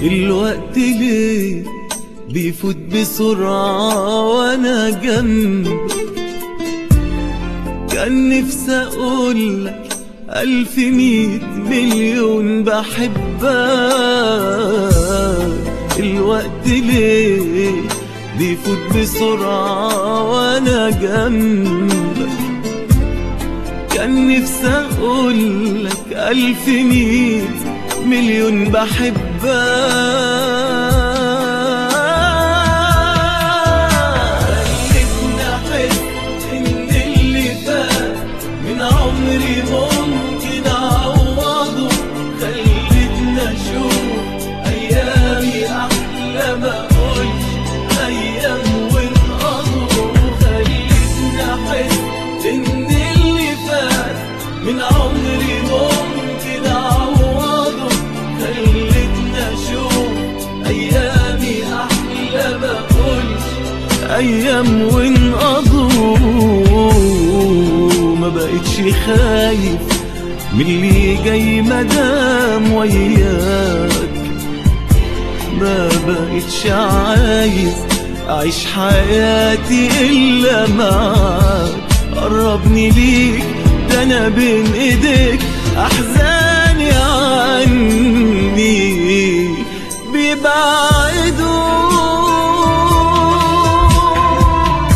الوقت ليه بيفوت بسرعة وانا جنبك كان نفسي اقولك ألف ميت مليون بحبك الوقت ليه بيفوت بسرعة وانا جنبك كان نفسي اقولك ألف ميت مليون بحبك خلتني احس ان اللي فات من عمري ممكن اعوضه خلتني اشوف ايامي احلى ما اقولش ايام وانقضوا خلتني احس ان اللي فات من عمري ممكن اعوضه خلتني اشوف ايامي احلى ما اقولش ايام وانقضوا ما بقتش خايف من اللي جاي مدام وياك ما بقتش عايز اعيش حياتي الا معاك قربني ليك ده انا بين ايديك احزاني عني بيبعدوا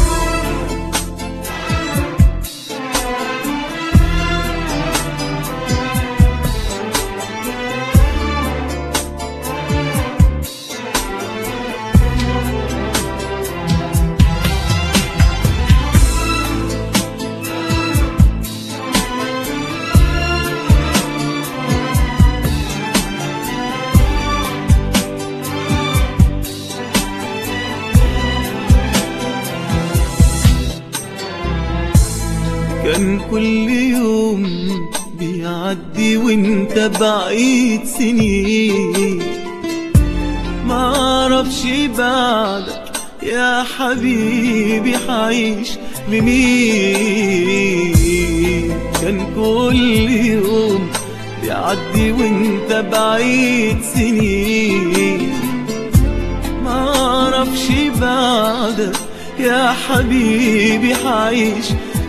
كان كل يوم بيعدي وانت بعيد سنين ما اعرفش بعدك يا حبيبي حعيش لمين كان كل يوم بيعدي وانت بعيد سنين ما اعرفش بعدك يا حبيبي حعيش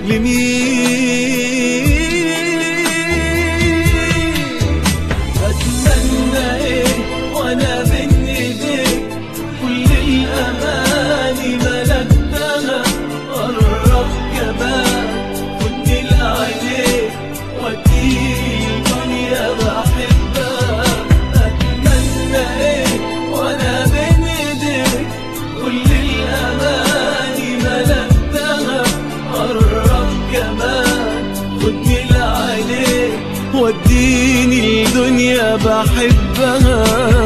لمين اتمنى ايه وانا بين ايديك كل الاماني ملكتها قرب كمان خدني لعينيك وديني الدنيا بحبها اتمنى ايه وانا بين ايديك كل الاماني ملكتها قرب كمان خدني لعينيك وديني الدنيا بحبها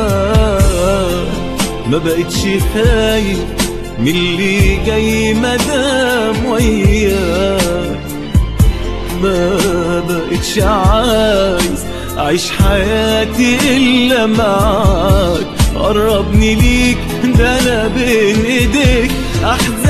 ما بقتش خايف من اللي جاي مدام وياك ما بقتش عايز أعيش حياتي إلا معاك قربني ليك ده أنا بين إيديك أحزن